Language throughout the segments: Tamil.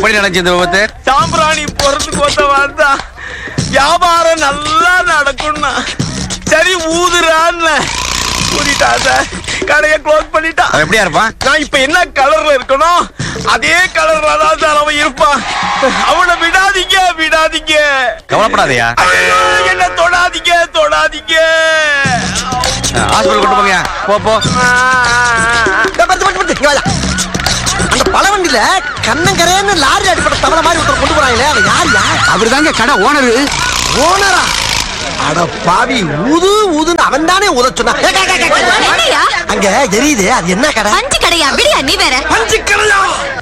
எப்படி நடந்துச்சு இந்த விபத்து சாம்பிராணி போறதுக்கு ஒருத்த வந்தா வியாபாரம் நல்லா நடக்கும்னா சரி ஊதுறான்னு ஊதிட்டா சார் கடையை க்ளோஸ் பண்ணிட்டா அவன் எப்படியா இருப்பான் நான் இப்ப என்ன கலர்ல இருக்கணும் அதே கலர்ல தான் சார் அவன் இருப்பான் அவனை விடாதீங்க விடாதீங்க கவலைப்படாதயா ஐயோ, என்ன தொடாதீங்க தொடாதீங்க ஹாஸ்பிட்டல் கொண்டு போங்க போ போ இந்த பத்து பத்து பத்து, இங்க வாயா. அந்த பழவண்டியில கண்ணங்கரேன்னு லாரி அடிப்பட்ட தவளை மாதிரி ஒருத்தர் கொண்டு போறாங்களே அவன் யார் யார் அவர்தாங்க கடை ஓனரு ஓனரா அட பாவி ஊது ஊதுன்னு அவன் தானே உத சொன்னா ஏ, கே, கே, கே, கே. என்னையா அங்க எரியுது அது என்ன கடை பஞ்சு கடையா விடியா நீ வேற பஞ்சு கடையா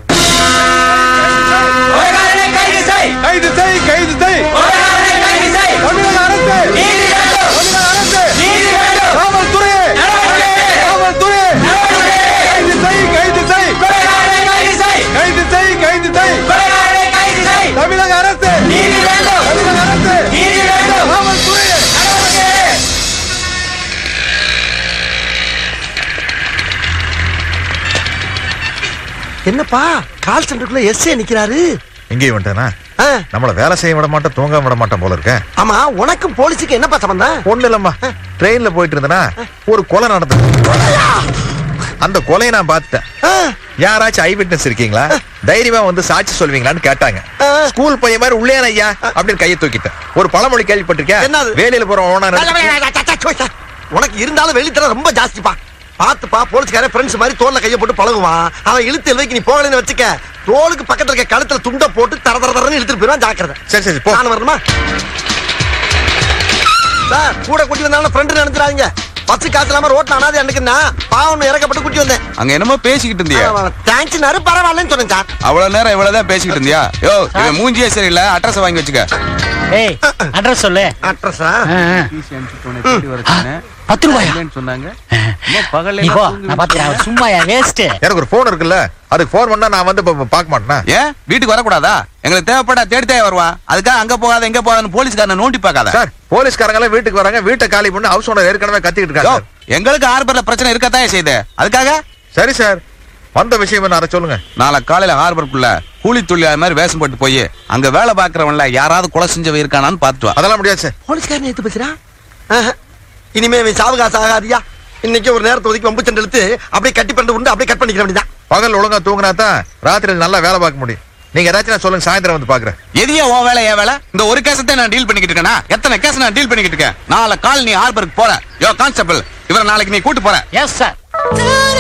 கைது செய் கைது செய் தமிழக அரசு தமிழக அரசு காவல்துறை காவல்துறை கைது செய் கைது செய் கைது செய் கைது செய் தமிழக அரசு தமிழக அரசு காவல்துறை என்னப்பா கால் சென்டருக்குள்ள எஸ்ஏ நிக்கிறாரு எங்கேயும் வந்துட்டேனா ஆ, நம்மள வேலை செய்ய விட மாட்டேன் தூங்க விட மாட்டேன் போல இருக்கேன் ஆமா உனக்கும் போலீஸுக்கு என்னப்பா சம்பந்தம் ஒண்ணு இல்லம்மா ட்ரெயின்ல போயிட்டு இருந்தேனா ஒரு கொலை நடந்தது அந்த கொலையை நான் பார்த்துட்டேன் ஆ, யாராச்சும் ஐ விட்னஸ் இருக்கீங்களா தைரியமா வந்து சாட்சி சொல்வீங்களான்னு கேட்டாங்க ஆ. ஸ்கூல் பையன் மாதிரி உள்ளே ஐயா அப்படின்னு கையை தூக்கிட்டேன் ஒரு பழமொழி கேள்விப்பட்டிருக்கேன் என்னது? வேலையில போற ஓனர் உனக்கு இருந்தாலும் வெளித்தர ரொம்ப ஜாஸ்திப்பா பாத்துப்பா போலீஸ்காரன் ஃப்ரெண்ட்ஸ் மாதிரி தோல்ல கைய போட்டு பழகுவான் அவன் இழுத்து எழுதிக்கு நீ போகலன்னு வச்சுக்க தோலுக்கு பக்கத்துல இருக்க கழுத்துல துண்ட போட்டு தர தர தரன்னு இழுத்துட்டு போயிடுவான் ஜாக்கிரதை சரி சரி போ நான் வரணுமா சார் கூட கூட்டி வந்தாலும் ஃப்ரெண்டு நினைச்சிடாதீங்க பஸ் காசு இல்லாம ரோட்ல அனாதை அன்னைக்குன்னா பாவம் இறக்கப்பட்டு கூட்டி வந்தேன் அங்க என்னமோ பேசிக்கிட்டு இருந்தியா தேங்க்ஸ்னாரு பரவாயில்லன்னு சொன்னேன் சார் அவ்வளவு நேரம் இவ்வளவுதான் பேசிக்கிட்டு இருந்தியா யோ இவன் மூஞ்சியே சரியில்லை அட்ரஸ் வாங்கி வச்சுக்க ஏய் அட்ரஸ் சொல்லு அட்ரஸா பத்து ரூபாயா நீ போ நான் பாத்துக்கிறேன் சும்மாயா வேஸ்ட் எனக்கு ஒரு போன் இருக்குல்ல அதுக்கு போன் பண்ணா நான் வந்து இப்ப பார்க்க மாட்டேனா ஏன் வீட்டுக்கு வரக்கூடாதா எங்களுக்கு தேவைப்பட்டா தேடி தேவை வருவான் அதுக்காக அங்க போகாத எங்க போகாதன்னு போலீஸ்காரனை நோண்டி பார்க்காத சார் போலீஸ்காரங்க எல்லாம் வீட்டுக்கு வராங்க வீட்டை காலி பண்ணி ஹவுஸ் ஓனர் ஏற்கனவே கத்திக்கிட்டு யோ, இருக்காங்க சார். எங்களுக்கு ஹார்பர்ல பிரச்சனை இருக்கத்தான் செய்யுது அதுக்காக சரி சார் வந்த விஷயம் என்ன அதை சொல்லுங்க நாளை காலையில ஹார்பருக்குள்ள கூலி தொழிலாளி மாதிரி வேஷம் போட்டு போய் அங்க வேலை பாக்குறவன்ல யாராவது கொலை செஞ்சவன் இருக்கானான்னு பார்த்துட்டு வா அதெல்லாம் முடியாது சார் போலீஸ்காரன் எடுத்து பேசுறா ஆஹா. இனிமே இவன் சாவகாசம் ஆகாதியா இன்னைக்கு ஒரு நேரத்தை ஒதுக்கி வம்பு சண்டை இழுத்து அப்படியே கட்டி பண்ணி உண்டு அப்படியே கட் பண்ணிக்கிற வேண்டியதான் பகல் ஒழுங்கா தூங்கினா தான் ராத்திரி நல்லா வேலை பார்க்க முடியும் நீங்க ஏதாச்சும் நான் சொல்லுங்க சாயந்தரம் வந்து பாக்குறேன் எதையோ உன் வேலை என் வேலை இந்த ஒரு கேசத்தை நான் டீல் பண்ணிக்கிட்டு இருக்கேனா எத்தனை கேஸ் நான் டீல் பண்ணிக்கிட்டு இருக்கேன் நாளை கால் நீ ஹார்பருக்கு போற யோ கான்ஸ்டபிள் இவரை நாளைக்கு நீ கூட்டு போற எஸ் சார் தார